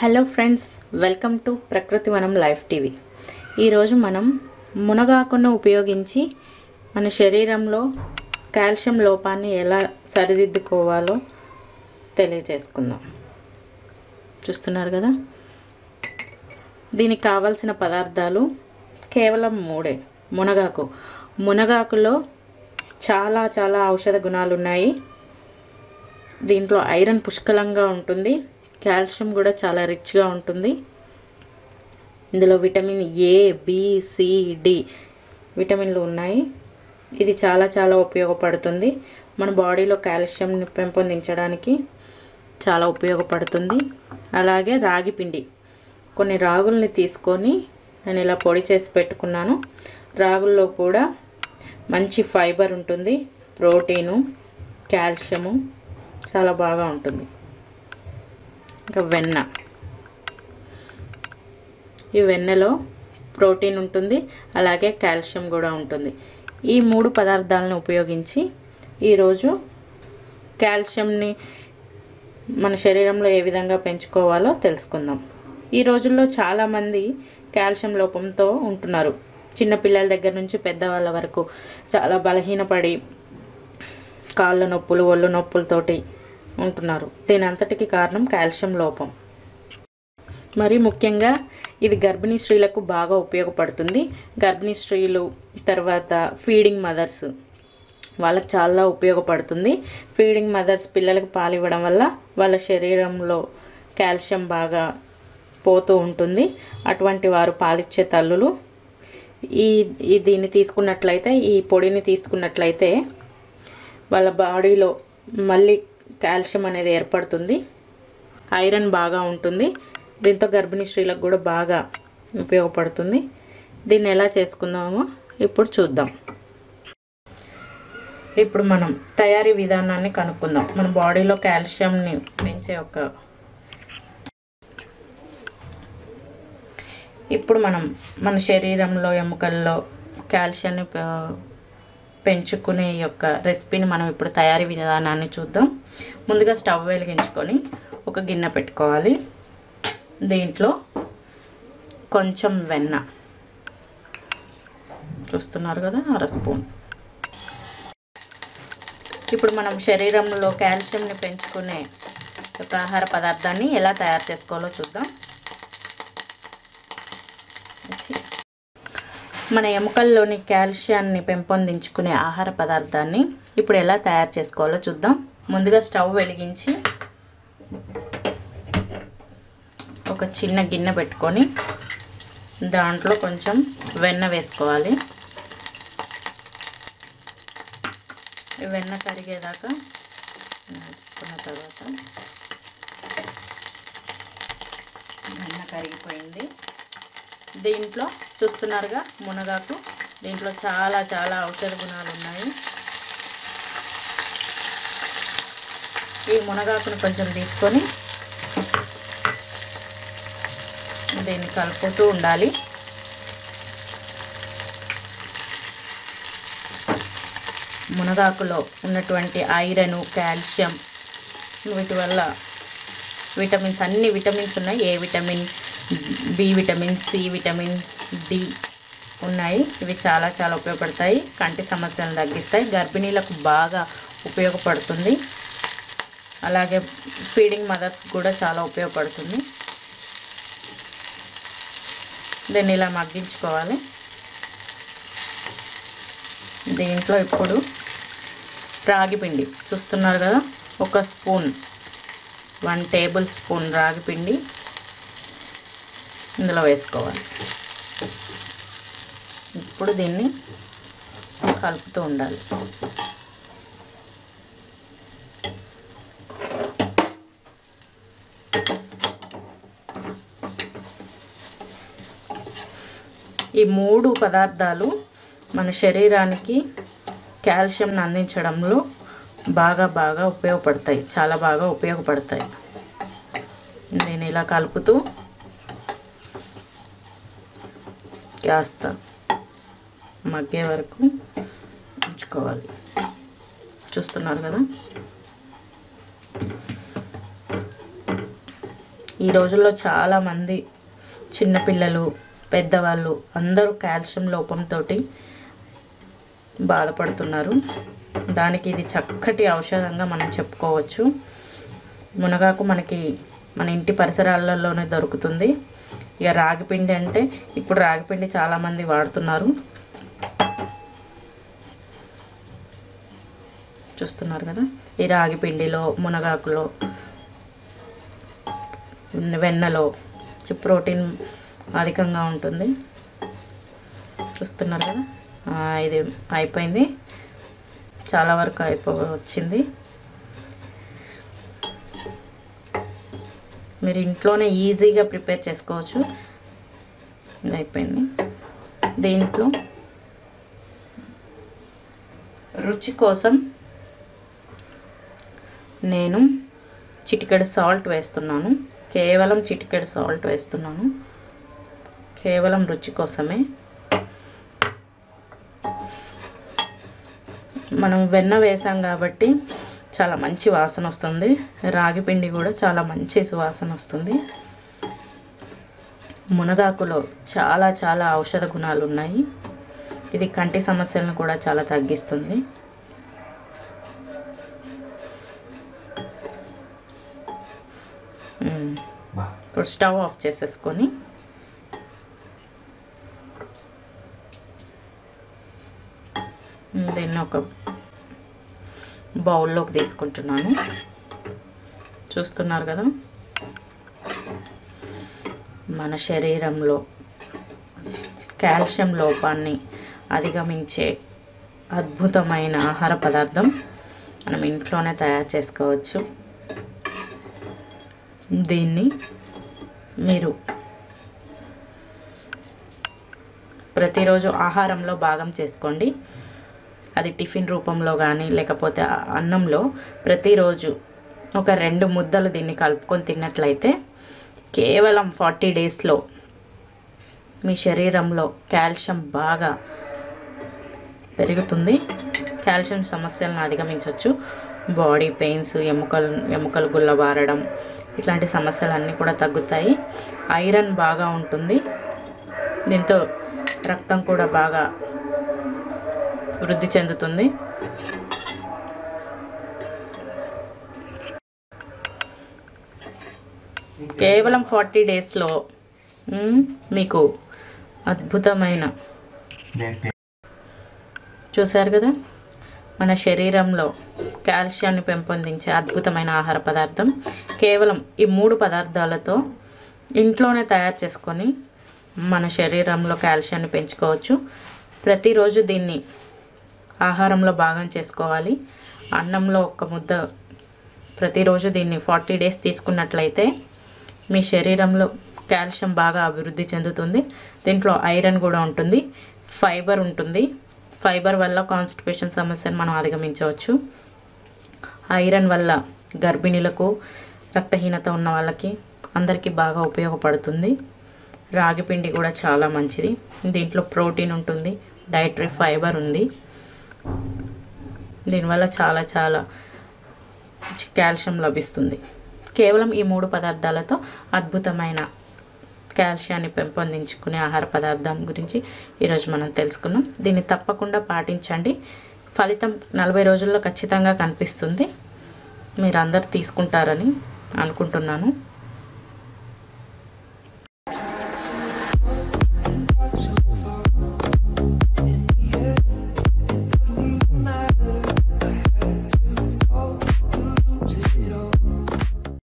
Hello friends welcome to ప్రకృతి వనం life TV ఈరోజు మనం మునగాకును ఉపయోగించి మన శరీరంలో కాల్షియం లోపాన్ని ఎలా సరిదిద్దుకోవాలో తెలియజేసుకుందాం చూస్తున్నారు కదా దీనికి కావాల్సిన పదార్థాలు కేవలం మూడే మునగాకు మునగాకులో చాలా చాలా ఔషధ గుణాలు ఉన్నాయి దీంట్లో ఐరన్ పుష్కలంగా ఉంటుంది కాల్షియం కూడా చాలా రిచ్గా ఉంటుంది ఇందులో vitamin A B C D విటమిన్లు ఉన్నాయి ఇది చాలా చాలా ఉపయోగపడుతుంది మన బాడీలో కాల్షియంని పెంపొందించడానికి చాలా ఉపయోగపడుతుంది అలాగే రాగి పిండి కొన్ని రాగుల్ని తీసుకొని నేను ఇలా పొడి చేసి పెట్టుకున్నాను రాగుల్లో కూడా మంచి ఫైబర్ ఉంటుంది ప్రోటీను కాల్షియము చాలా బాగా ఉంటుంది ఇంకా వెన్న ఈ వెన్నలో ప్రోటీన్ ఉంటుంది అలాగే కాల్షియం కూడా ఉంటుంది ఈ మూడు పదార్థాలను ఉపయోగించి ఈరోజు కాల్షియంని మన శరీరంలో ఏ విధంగా పెంచుకోవాలో తెలుసుకుందాం ఈ రోజుల్లో చాలామంది కాల్షియం లోపంతో ఉంటున్నారు చిన్నపిల్లల దగ్గర నుంచి పెద్దవాళ్ళ వరకు చాలా బలహీనపడి కాళ్ళ నొప్పులు ఒళ్ళు నొప్పులతోటి ఉంటున్నారు దీని అంతటికి కారణం కాల్షియం లోపం మరి ముఖ్యంగా ఇది గర్భిణీ స్త్రీలకు బాగా ఉపయోగపడుతుంది గర్భిణీ స్త్రీలు తర్వాత ఫీడింగ్ మదర్స్ వాళ్ళకి చాలా ఉపయోగపడుతుంది ఫీడింగ్ మదర్స్ పిల్లలకు పాలు ఇవ్వడం వల్ల వాళ్ళ శరీరంలో కాల్షియం బాగా పోతూ ఉంటుంది అటువంటి వారు పాలిచ్చే తల్లులు ఈ ఈ దీన్ని తీసుకున్నట్లయితే ఈ పొడిని తీసుకున్నట్లయితే వాళ్ళ బాడీలో మళ్ళీ కాల్షియం అనేది ఏర్పడుతుంది ఐరన్ బాగా ఉంటుంది దీంతో గర్భిణీ స్త్రీలకు కూడా బాగా ఉపయోగపడుతుంది దీన్ని ఎలా చేసుకుందామో ఇప్పుడు చూద్దాం ఇప్పుడు మనం తయారీ విధానాన్ని కనుక్కుందాం మన బాడీలో కాల్షియంని పెంచే ఒక ఇప్పుడు మనం మన శరీరంలో ఎముకల్లో కాల్షియాన్ని పె- పెంచుకునే యొక్క రెసిపీని మనం ఇప్పుడు తయారీ విధానాన్ని చూద్దాం ముందుగా స్టవ్ వెలిగించుకొని ఒక గిన్నె పెట్టుకోవాలి దీంట్లో కొంచెం వెన్న చూస్తున్నారు కదా అర స్పూన్ ఇప్పుడు మనం శరీరంలో కాల్షియంని పెంచుకునే ఒక ఆహార పదార్థాన్ని ఎలా తయారు చేసుకోవాలో చూద్దాం మన ఎముకల్లోని కాల్షియాన్ని పెంపొందించుకునే ఆహార పదార్థాన్ని ఇప్పుడు ఎలా తయారు చేసుకోవాలో చూద్దాం ముందుగా స్టవ్ వెలిగించి ఒక చిన్న గిన్నె పెట్టుకొని దాంట్లో కొంచెం వెన్న వేసుకోవాలి ఈ వెన్న కరిగేదాకా వేసుకున్న తర్వాత వెన్న కరిగిపోయింది దీంట్లో చూస్తున్నారుగా మునగాకు దీంట్లో చాలా చాలా ఔషధ గుణాలు ఉన్నాయి ఈ మునగాకును కొంచెం తీసుకొని దీన్ని కలుపుతూ ఉండాలి మునగాకులో ఉన్నటువంటి ఐరన్ కాల్షియం వీటి వల్ల విటమిన్స్ అన్ని విటమిన్స్ ఉన్నాయి A vitamin B vitamin C vitamin D ఉన్నాయి ఇవి చాలా చాలా ఉపయోగపడతాయి కంటి సమస్యలను తగ్గిస్తాయి గర్భిణీలకు బాగా ఉపయోగపడుతుంది అలాగే ఫీడింగ్ మదర్స్ కూడా చాలా ఉపయోగపడుతుంది దీన్ని ఇలా మగ్గించుకోవాలి దీంట్లో ఇప్పుడు రాగి పిండి చూస్తున్నారు కదా ఒక స్పూన్ వన్ టేబుల్ స్పూన్ రాగి పిండి ఇందులో వేసుకోవాలి ఇప్పుడు దీన్ని కలుపుతూ ఉండాలి ఈ మూడు పదార్థాలు మన శరీరానికి కాల్షియంని అందించడంలో బాగా బాగా ఉపయోగపడతాయి చాలా బాగా ఉపయోగపడతాయి నేను ఇలా కలుపుతూ కాస్త మగ్గే వరకు ఉంచుకోవాలి చూస్తున్నారు కదా ఈ రోజుల్లో చాలామంది చిన్నపిల్లలు పెద్దవాళ్ళు అందరూ కాల్షియం లోపంతో బాధపడుతున్నారు దానికి ఇది చక్కటి ఔషధంగా మనం చెప్పుకోవచ్చు మునగాకు మనకి మన ఇంటి పరిసరాలలోనే దొరుకుతుంది ఇక రాగిపిండి అంటే ఇప్పుడు రాగిపిండి చాలామంది వాడుతున్నారు చూస్తున్నారు కదా ఈ రాగిపిండిలో మునగాకులో వెన్నలో చి- ప్రోటీన్ అధికంగా ఉంటుంది చూస్తున్నారు కదా ఆ, ఇది అయిపోయింది చాలా వరకు అయిపో వచ్చింది మీరు ఇంట్లోనే ఈజీగా ప్రిపేర్ చేసుకోవచ్చు ఇది అయిపోయింది దీంట్లో రుచి కోసం నేను చిటికెడు సాల్ట్ వేస్తున్నాను కేవలం చిటికెడు సాల్ట్ వేస్తున్నాను కేవలం రుచి కోసమే మనం వెన్న వేసాం కాబట్టి చాలా మంచి వాసన వస్తుంది రాగి పిండి కూడా చాలా మంచి సువాసన వస్తుంది మునగాకులో చాలా చాలా ఔషధ గుణాలు ఉన్నాయి ఇది కంటి సమస్యలను కూడా చాలా తగ్గిస్తుంది మ్మ్. ఇప్పుడు స్టవ్ ఆఫ్ చేసేసుకొని మ్మ్, దీన్ని ఒక బౌల్లోకి తీసుకుంటున్నాను చూస్తున్నారు కదా మన శరీరంలో కాల్షియం లోపాన్ని అధిగమించే అద్భుతమైన ఆహార పదార్థం మనం ఇంట్లోనే తయారు చేసుకోవచ్చు దీన్ని మీరు ప్రతిరోజు ఆహారంలో భాగం చేసుకోండి అది టిఫిన్ రూపంలో కానీ లేకపోతే ఆ అన్నంలో ప్రతిరోజు ఒక రెండు ముద్దలు దీన్ని కలుపుకొని తిన్నట్లయితే కేవలం ఫార్టీ డేస్లో మీ శరీరంలో కాల్షియం బాగా పెరుగుతుంది కాల్షియం సమస్యలను అధిగమించవచ్చు బాడీ పెయిన్స్ ఎముకలు ఎముకలు గుల్లబారడం ఇట్లాంటి సమస్యలన్నీ కూడా తగ్గుతాయి ఐరన్ బాగా ఉంటుంది దీంతో రక్తం కూడా బాగా వృద్ధి చెందుతుంది కేవలం ఫార్టీ డేస్లో మీకు అద్భుతమైన చూశారు కదా మన శరీరంలో కాల్షియాన్ని పెంపొందించే అద్భుతమైన ఆహార పదార్థం కేవలం ఈ మూడు పదార్థాలతో ఇంట్లోనే తయారు చేసుకొని మన శరీరంలో కాల్షియాన్ని పెంచుకోవచ్చు ప్రతిరోజు దీన్ని ఆహారంలో భాగం చేసుకోవాలి అన్నంలో ఒక ముద్ద ప్రతిరోజు దీన్ని ఫార్టీ డేస్ తీసుకున్నట్లయితే మీ శరీరంలో కాల్షియం బాగా అభివృద్ధి చెందుతుంది దీంట్లో ఐరన్ కూడా ఉంటుంది ఫైబర్ ఉంటుంది ఫైబర్ వల్ల కాన్స్టిపేషన్ సమస్యను మనం అధిగమించవచ్చు ఐరన్ వల్ల గర్భిణీలకు రక్తహీనత ఉన్న వాళ్ళకి అందరికీ బాగా ఉపయోగపడుతుంది రాగి పిండి కూడా చాలా మంచిది దీంట్లో ప్రోటీన్ ఉంటుంది డైటరీ ఫైబర్ ఉంది దీనివల్ల చాలా చాలా కాల్షియం లభిస్తుంది కేవలం ఈ మూడు పదార్థాలతో అద్భుతమైన కాల్షియాన్ని పెంపొందించుకునే ఆహార పదార్థం గురించి ఈరోజు మనం తెలుసుకున్నాం దీన్ని తప్పకుండా పాటించండి ఫలితం నలభై రోజుల్లో ఖచ్చితంగా కనిపిస్తుంది మీరు అందరు తీసుకుంటారని అనుకుంటున్నాను